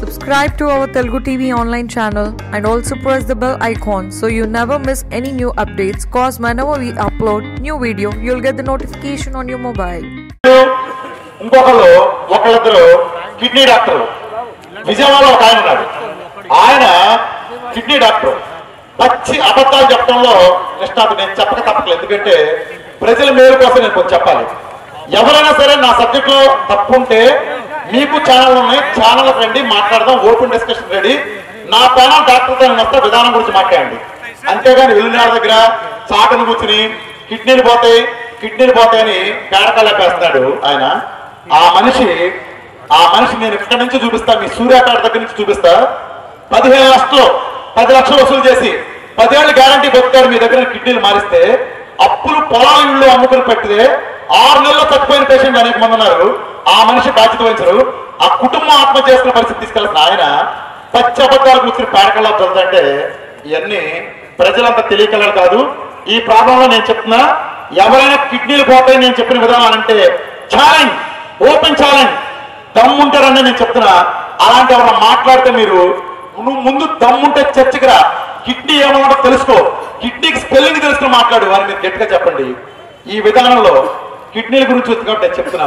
Subscribe to our Telugu TV online channel and also press the bell icon so you never miss any new updates. Cause whenever we upload new video, you'll get the notification on your mobile. ఇంకొకళ్ళు ఒకళ్ళిద్దరు kidney doctor విజయవాడలో ఒక ఆయన ఉన్నాడు ఆయన kidney doctor పచ్చి అబద్ధాలు చెప్పడంలో నిష్ణాత నేను చెప్పక తప్పలేదు ఎందుకంటే ప్రజల మేలు కోసం నేను కొంచెం చెప్పాలి ఎవరైనా సరే నా సబ్జెక్ట్ లో తప్పు ఉంటే మీకు ఛానల్ ఉన్నాయి ఛానల్ రండి మాట్లాడదాం ఓపెన్ డిస్కషన్ రెడీ నా ప్యానల్ డాక్టర్ తో నేను వస్తే విధానం గురించి మాట్లాడండి అంతేగాని విలునాడ దగ్గర చాకను కూర్చుని కిడ్నీలు పోతాయి కిడ్నీలు పోతాయని పేడకల్లేపేస్తున్నాడు ఆయన ఆ మనిషి ఆ మనిషి నేను ఇక్కడి నుంచి చూపిస్తా మీ సూర్యాపేట దగ్గర నుంచి చూపిస్తా పదిహేను లక్షలు పది లక్షలు వసూలు చేసి పదేళ్ళు గ్యారంటీ బతుకారు మీ దగ్గర కిడ్నీలు మారిస్తే అప్పులు పొలాల ఇళ్ళు అమ్ముకుని పెట్టితే ఆరు నెలల్లో చచ్చిపోయిన పేషెంట్ అనేక మంది ఉన్నారు ఆ మనిషి బాధ్యత వహించరు ఆ కుటుంబం ఆత్మహత్య చేసుకున్న పరిస్థితి తీసుకెళ్తున్న ఆయన పచ్చి అబద్ధాలు కూర్చుని పేడకల్లా చదువుతుంటే ఇవన్నీ ప్రజలంతా తెలియకలరు కాదు ఈ ప్రాంతంలో నేను చెప్తున్నా ఎవరైనా కిడ్నీలు పోతాయి నేను చెప్పిన విధానం అంటే ఛాలెంజ్ ఓపెన్ ఛాలెంజ్ దమ్ముంటారని నేను చెప్తున్నా అలాంటి ఎవరైనా మాట్లాడితే మీరు నువ్వు ముందు దమ్ముంటే చర్చకి రా కిడ్నీ ఏమన్నా తెలుసుకో కిడ్నీకి స్పెల్లింగ్ తెలుసుకుని మాట్లాడు వారిని మీరు గట్టిగా చెప్పండి ఈ విధానంలో కిడ్నీల గురించి ఉంది కాబట్టి నేను చెప్తున్నా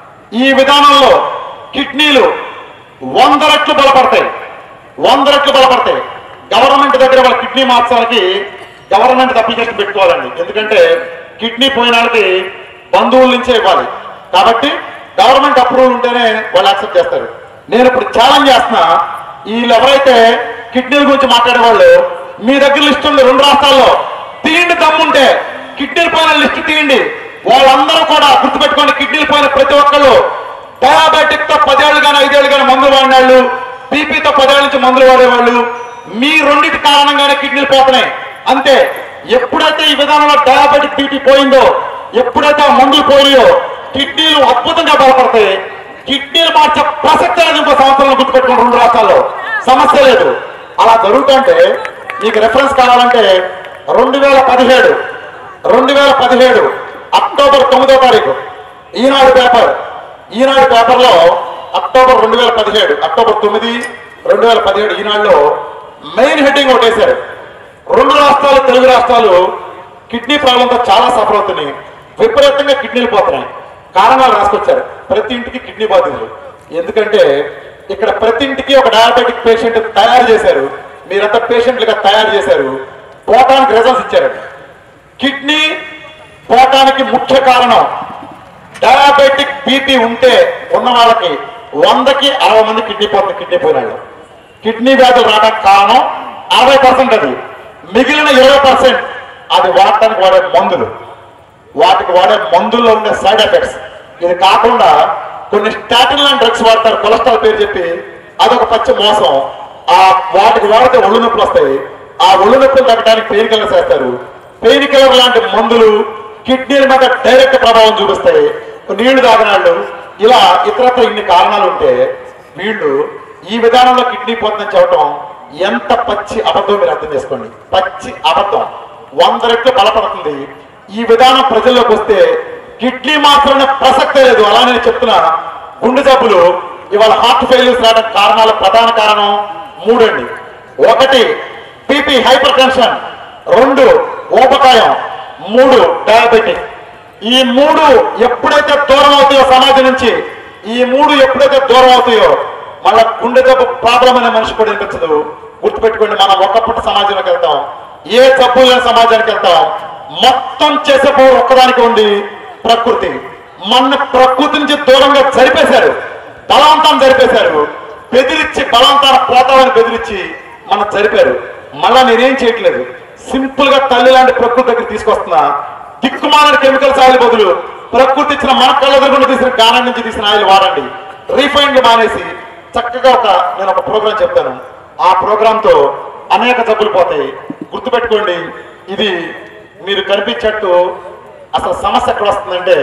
ఈ విధానంలో కిడ్నీలు వంద రెట్లు బలపడతాయి వంద రెట్లు బలపడతాయి గవర్నమెంట్ దగ్గర వాళ్ళ కిడ్నీ మార్చడానికి గవర్నమెంట్ అప్లికేషన్ పెట్టుకోవాలండి ఎందుకంటే కిడ్నీ పోయిన వాళ్ళకి బంధువుల నుంచే ఇవ్వాలి కాబట్టి గవర్నమెంట్ అప్రూవల్ ఉంటేనే వాళ్ళు యాక్సెప్ట్ చేస్తారు నేను ఇప్పుడు ఛాలెంజ్ చేస్తున్నా వీళ్ళు ఎవరైతే కిడ్నీల గురించి మాట్లాడే వాళ్ళు మీ దగ్గర లిస్ట్ ఉంది రెండు రాష్ట్రాల్లో తీయండి దమ్ముంటే కిడ్నీలు పోయిన లిస్ట్ తీయండి వాళ్ళందరూ కూడా గుర్తుపెట్టుకోండి కిడ్నీలు పోయిన ప్రతి ఒక్కళ్ళు డయాబెటిక్ తో పదేళ్ళు కానీ ఐదేళ్ళు కానీ మందులు వాడినాళ్ళు బీపీతో పదేళ్ళ నుంచి మందులు వాడేవాళ్ళు మీ రెండింటి కారణంగానే కిడ్నీలు పోతున్నాయి అంతే ఎప్పుడైతే ఈ విధానంలో డయాబెటిక్ బీపీ పోయిందో ఎప్పుడైతే ఆ మందులు పోయినాయో కిడ్నీలు అద్భుతంగా బలపడతాయి కిడ్నీలు మార్చే ప్రసక్తి లేదు ఇంకో సంవత్సరంలో గుర్తుపెట్టుకోండి రెండు రాష్ట్రాల్లో సమస్య లేదు అలా జరుగుతుంటే మీకు రెఫరెన్స్ కావాలంటే రెండు వేల పదిహేడు రెండు వేల పదిహేడు అక్టోబర్ తొమ్మిదో తారీఖు ఈనాడు పేపర్ ఈనాడు పేపర్లో అక్టోబర్ రెండు వేల పదిహేడు అక్టోబర్ తొమ్మిది రెండు వేల పదిహేడు ఈనాడులో మెయిన్ హెడ్డింగ్ ఒకటి వేశారు రెండు రాష్ట్రాలు తెలుగు రాష్ట్రాలు కిడ్నీ ప్రాబ్లంతో చాలా సఫర్ అవుతున్నాయి విపరీతంగా కిడ్నీలు పోతున్నాయి కారణాలు రాసుకొచ్చారు ప్రతి ఇంటికి కిడ్నీ బాధితులు ఎందుకంటే ఇక్కడ ప్రతి ఇంటికి ఒక డయాబెటిక్ పేషెంట్ తయారు చేశారు మీరంతా పేషెంట్లుగా తయారు చేశారు పోవటానికి రిజల్ట్స్ ఇచ్చారు కిడ్నీ పోవటానికి ముఖ్య కారణం డయాబెటిక్ బీపీ ఉంటే ఉన్న వాళ్ళకి వందకి అరవై మంది కిడ్నీ పోతుంది కిడ్నీ పోయినాళ్ళు కిడ్నీ వ్యాధులు రావడానికి కారణం అరవై పర్సెంట్ అది మిగిలిన ఇరవై పర్సెంట్ అది వాడటానికి వాడే మందులు వాటికి వాడే మందుల్లో ఉండే సైడ్ ఎఫెక్ట్స్ ఇది కాకుండా కొన్ని స్టాటిన్ లాంటి డ్రగ్స్ వాడతారు కొలెస్ట్రాల్ పేరు చెప్పి అదొక పచ్చి మోసం ఆ వాటికి వాడితే ఒళ్ళు నొప్పులు వస్తాయి ఆ ఒళ్ళు నొప్పులు తగ్గడానికి పెయిన్ కిల్లర్స్ వేస్తారు పెయిన్ కిల్లర్ లాంటి మందులు కిడ్నీల మీద డైరెక్ట్ ప్రభావం చూపిస్తాయి నీళ్లు తాగినాళ్ళు ఇలా ఇతరత్ర ఇన్ని కారణాలు ఉంటే వీళ్ళు ఈ విధానంలో కిడ్నీ పోతుందని చెప్పడం ఎంత పచ్చి అబద్ధం మీరు అర్థం చేసుకోండి పచ్చి అబద్ధం వంద రెట్లు బలపడుతుంది ఈ విధానం ప్రజల్లోకి వస్తే కిడ్నీ మాత్రమే ప్రసక్తే లేదు అలా నేను చెప్తున్నా గుండె జబ్బులు ఇవాళ హార్ట్ ఫెయిల్యూర్స్ రావడానికి కారణాలు ప్రధాన కారణం మూడండి ఒకటి బీపీ హైపర్ టెన్షన్ రెండు ఊబకాయం మూడు డయాబెటిక్ ఈ మూడు ఎప్పుడైతే దూరం అవుతాయో సమాజం నుంచి ఈ మూడు ఎప్పుడైతే దూరం అవుతాయో మళ్ళా గుండె జబ్బు ప్రాబ్లం అనే మనిషి కూడా అనిపించదు గుర్తుపెట్టుకోండి మనం ఒకప్పటి సమాజంలోకి వెళ్తాం ఏ జబ్బు లేని సమాజానికి వెళ్తాం మొత్తం చేసే పవర్ ఒక్కదానికి ఉంది ప్రకృతి మన ప్రకృతి నుంచి దూరంగా జరిపేశారు బలవంతాన్ని జరిపేశారు బెదిరించి బలవంతాన్ని పోతామని బెదిరించి మనం జరిపారు మళ్ళా నేనేం చేయట్లేదు సింపుల్ గా తల్లి లాంటి ప్రకృతి దగ్గర తీసుకొస్తున్నా దిక్కుమాలని కెమికల్స్ ఆయిల్ బదులు ప్రకృతి ఇచ్చిన మన కళ్ళ దగ్గర తీసిన గానం నుంచి తీసిన ఆయిల్ వాడండి రీఫైండ్ మానేసి చక్కగా ఒక నేను ఒక ప్రోగ్రాం చెప్తాను ఆ ప్రోగ్రామ్ తో అనేక జబ్బులు పోతాయి గుర్తుపెట్టుకోండి ఇది మీరు కనిపించట్టు అసలు సమస్య ఎక్కడ వస్తుందంటే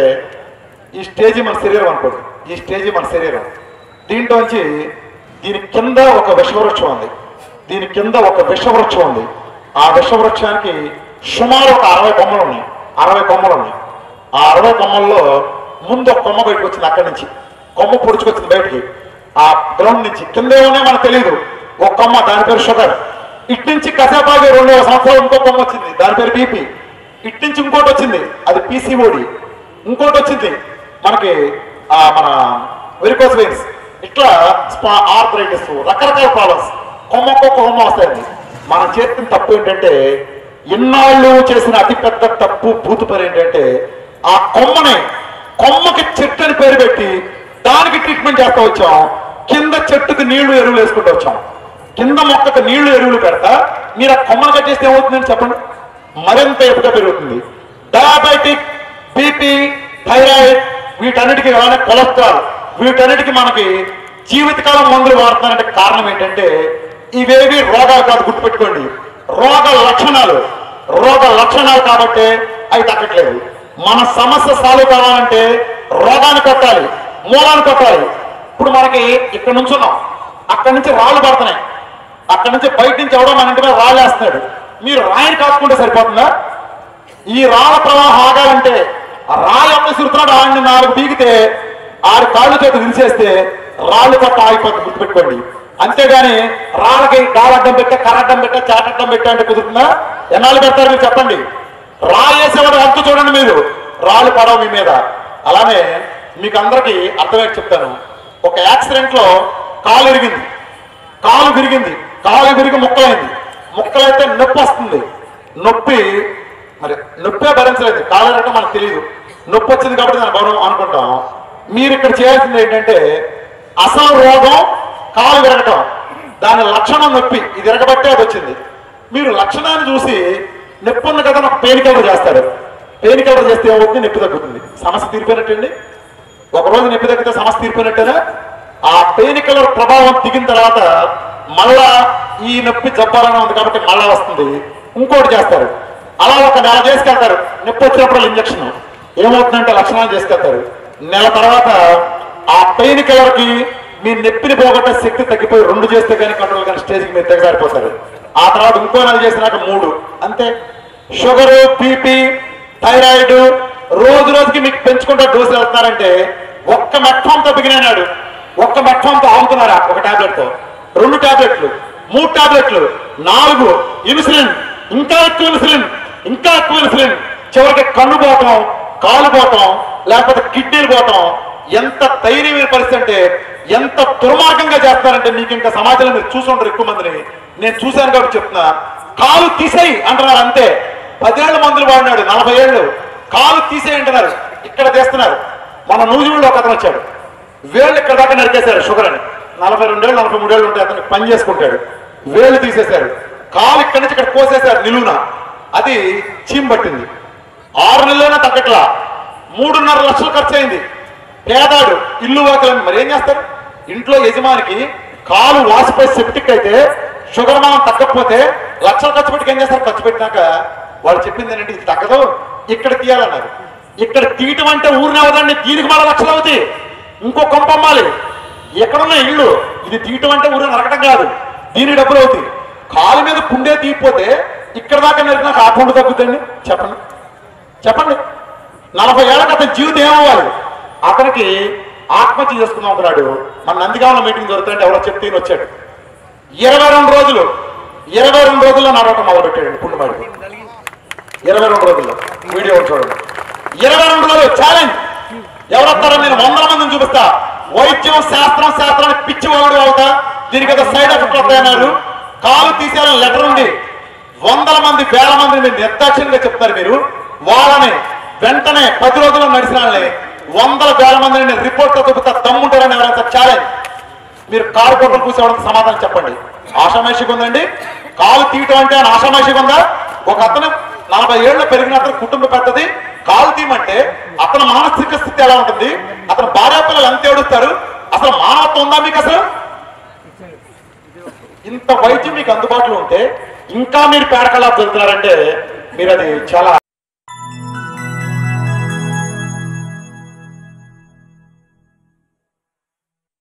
ఈ స్టేజీ మన శరీరం అనుకోండి ఈ స్టేజీ మన శరీరం దీంట్లోంచి దీని కింద ఒక విషవృక్షం ఉంది దీని కింద ఒక విషవృక్షం ఉంది ఆ విషవృక్షానికి సుమారు ఒక అరవై కొమ్మలు ఉన్నాయి అరవై కొమ్మలు ఉన్నాయి ఆ అరవై కొమ్మల్లో ముందు ఒక కొమ్మ బయటకు వచ్చింది అక్కడి నుంచి కొమ్మ పొడుచుకొచ్చింది బయటికి ఆ గ్రౌండ్ నుంచి కింద ఏమన్నా మనకు తెలియదు ఒక కొమ్మ దాని పేరు షుగర్ ఇటు నుంచి కసేపాగే రెండవ సంవత్సరం ఇంకో కొమ్మ వచ్చింది దాని పేరు బీపీ ఇటు నుంచి ఇంకోటి వచ్చింది అది పీసీఓడి ఇంకోటి వచ్చింది మనకి ఆ మన వెరికోస్ వెయిన్స్ ఇట్లా స్పా ఆర్థరైటిస్ రకరకాల ప్రాబ్లమ్స్ కొమ్మకో కొమ్మ వస్తాయండి మనం చేసిన తప్పు ఏంటంటే ఇన్నాళ్ళు చేసిన అతిపెద్ద తప్పు భూతు పని ఏంటంటే ఆ కొమ్మని కొమ్మకి చెట్టు అని పేరు పెట్టి దానికి ట్రీట్మెంట్ చేస్తూ వచ్చాం కింద చెట్టుకి నీళ్లు ఎరువులు వేసుకుంటూ వచ్చాం కింద మొక్కకు నీళ్లు ఎరువులు పెడతా మీరు ఆ కొమ్మను కట్టేస్తే ఏమవుతుందని చెప్పండి మరింత ఎప్పుగా పెరుగుతుంది డయాబెటిక్ బీపీ థైరాయిడ్ వీటన్నిటికీ కానీ కొలెస్ట్రాల్ వీటన్నిటికీ మనకి జీవితకాలం మందులు వాడుతున్నారంటే కారణం ఏంటంటే ఇవేవి రోగాలు కాదు గుర్తుపెట్టుకోండి రోగ లక్షణాలు రోగ లక్షణాలు కాబట్టి అవి తగ్గట్లేదు మన సమస్య సాల్వ్ కావాలంటే రోగాన్ని కొట్టాలి మూలాన్ని కొట్టాలి ఇప్పుడు మనకి ఇక్కడ నుంచున్నాం అక్కడి నుంచి రాళ్ళు పడుతున్నాయి అక్కడి నుంచి బయట నుంచి ఎవడో మన ఇంటి మీద రాళ్ళు వేస్తున్నాడు మీరు రాయిని కాచుకుంటే సరిపోతుందా ఈ రాళ్ళ ప్రవాహం ఆగాలంటే ఆ రాయి ఎంత సురుతున్నాడు ఆయన్ని నాలుగు పీకితే ఆరు కాళ్ళు చేతి విరిచేస్తే రాళ్ళు కొట్ట ఆగిపోతుంది గుర్తుపెట్టుకోండి అంతేగాని రాళ్ళకి గాలడ్డం పెట్టే కరడ్డం పెట్టే చాటడ్డం పెట్టే అంటే కుదురుతుందా ఎన్నాళ్ళు పెడతారు మీరు చెప్పండి రాయి వేసేవాడు అంత చూడండి మీరు రాళ్ళు పడవ మీ మీద అలానే మీకు అందరికీ అర్థమయ్యేది చెప్తాను ఒక యాక్సిడెంట్ లో కాలు ఇరిగింది కాలు విరిగింది కాలు విరిగి ముక్కలైంది ముక్కలైతే నొప్పి వస్తుంది నొప్పి మరి నొప్పే భరించలేదు కాలు అంటే మనకు తెలియదు నొప్పి వచ్చింది కాబట్టి దాని భవనం అనుకుంటాం మీరు ఇక్కడ చేయాల్సింది ఏంటంటే అసలు రోగం కాలు విరగటం దాని లక్షణం నొప్పి ఇది విరగబట్టే అది వచ్చింది మీరు లక్షణాన్ని చూసి నొప్పి ఉంది కదా నాకు పెయిన్ కిల్లర్ చేస్తారు పెయిన్ కిల్లర్ చేస్తే ఏమవుతుంది నొప్పి తగ్గుతుంది సమస్య తీరిపోయినట్టండి ఒక రోజు నొప్పి తగ్గితే సమస్య తీరిపోయినట్టేనా ఆ పెయిన్ కిల్లర్ ప్రభావం దిగిన తర్వాత మళ్ళా ఈ నొప్పి జబ్బాలనే ఉంది కాబట్టి మళ్ళా వస్తుంది ఇంకోటి చేస్తారు అలా ఒక నెల చేసుకెళ్తారు నొప్పి వచ్చినప్పుడు ఇంజక్షన్ ఏమవుతుందంటే లక్షణాలు చేసుకెళ్తారు నెల తర్వాత ఆ పెయిన్ కిల్లర్ కి మీ నొప్పిని పోగొట్టే శక్తి తగ్గిపోయి రెండు చేస్తే కానీ కంట్రోల్ కానీ స్టేజ్కి మీరు తెగసారిపోతారు ఆ తర్వాత ఇంకో నెల చేసినాక మూడు అంతే షుగరు బీపీ థైరాయిడ్ రోజు రోజుకి మీకు పెంచుకుంటూ డోసులు వెళ్తున్నారంటే ఒక్క మెట్ఫామ్తో బిగినాడు ఒక్క మెట్ఫామ్తో ఆగుతున్నారా ఒక టాబ్లెట్ తో రెండు టాబ్లెట్లు మూడు టాబ్లెట్లు నాలుగు ఇన్సులిన్ ఇంకా ఎక్కువ ఇన్సులిన్ ఇంకా ఎక్కువ ఇన్సులిన్ చివరికి కన్ను పోవటం కాలు పోవటం లేకపోతే కిడ్నీలు పోవటం ఎంత ధైర్యమైన పరిస్థితి అంటే ఎంత దుర్మార్గంగా చేస్తారంటే మీకు ఇంకా సమాజంలో మీరు చూసుంటారు ఎక్కువ మందిని నేను చూశాను కాబట్టి చెప్తున్నా కాలు తీసేయి అంటున్నారు అంతే పదేళ్ల మందులు వాడినాడు నలభై ఏళ్ళు కాలు తీసేయి అంటున్నారు ఇక్కడ తీస్తున్నారు మన నూజివీడులో ఒక అతను వచ్చాడు వేళ్ళు ఇక్కడ దాకా నరికేశారు షుగర్ అని నలభై రెండేళ్ళు నలభై మూడేళ్ళు ఉంటే అతను పని చేసుకుంటాడు వేళ్ళు తీసేశారు కాలు ఇక్కడి నుంచి ఇక్కడ కోసేశారు నిలువున అది చీమ్ పట్టింది ఆరు నెలలైనా తగ్గట్లా మూడున్నర లక్షలు ఖర్చు అయింది పేదాడు ఇల్లు వాకిలని మరి ఏం చేస్తారు ఇంట్లో యజమానికి కాలు వాసిపోయి సెప్టిక్ అయితే షుగర్ మనం తగ్గకపోతే లక్షలు ఖర్చు పెట్టి ఏం చేస్తారు ఖర్చు పెట్టినాక వాళ్ళు చెప్పింది ఏంటంటే ఇది తగ్గదు ఇక్కడ తీయాలన్నారు ఇక్కడ తీయటం అంటే ఊరిని అవదండి దీనికి మళ్ళీ లక్షలు అవుతాయి ఇంకో కొంప అమ్మాలి ఎక్కడున్న ఇల్లు ఇది తీయటం అంటే ఊరిని నరకటం కాదు దీని డబ్బులు అవుతాయి కాలు మీద కుండే తీయపోతే ఇక్కడ దాకా నరికినాక ఆ కుండు తగ్గుతుంది చెప్పండి చెప్పండి నలభై ఏళ్ళకి అతని జీవితం ఏమవ్వాలి అతనికి ఆత్మహత్య చేసుకుందాం అనుకున్నాడు మన నందిగామ మీటింగ్ జరుగుతుంటే ఎవరో చెప్తే ఈయన వచ్చాడు ఇరవై రెండు రోజులు ఇరవై రెండు రోజుల్లో నడవటం మొదలు పెట్టాడు పుండుమాడి ఇరవై రెండు రోజుల్లో వీడియో ఒకటి చూడండి ఇరవై రెండు రోజులు ఛాలెంజ్ ఎవరు వస్తారో నేను వందల మందిని చూపిస్తా వైద్యం శాస్త్రం శాస్త్రానికి పిచ్చి వాడు అవుతా దీనికి ఏదో సైడ్ ఎఫెక్ట్ వస్తాయన్నారు కాలు తీసేయాలని లెటర్ ఉంది వందల మంది వేల మంది మీరు నిర్దాక్షిణ్యంగా చెప్తారు మీరు వాళ్ళని వెంటనే పది రోజుల్లో నడిచిన వాళ్ళని వందల వేల మందిని రిపోర్ట్ తో చూపిస్తా దమ్ముంటారని ఎవరైనా ఛాలెంజ్ మీరు కారు కొట్టలు కూసేవాళ్ళకి సమాధానం చెప్పండి ఆషామాషిగా ఉందండి కాలు తీయటం అంటే ఆయన ఆషామాషిగా ఉందా ఒక అతను నలభై ఏళ్ళు పెరిగిన అతను కుటుంబ పెద్దది కాలు తీయమంటే అతని మానసిక స్థితి ఎలా ఉంటుంది అతని భార్య పిల్లలు ఎంత ఏడుస్తారు అసలు మానవత్వం ఉందా మీకు అసలు ఇంత వైద్యం మీకు అందుబాటులో ఉంటే ఇంకా మీరు పేడకలా చెబుతున్నారంటే మీరు అది చాలా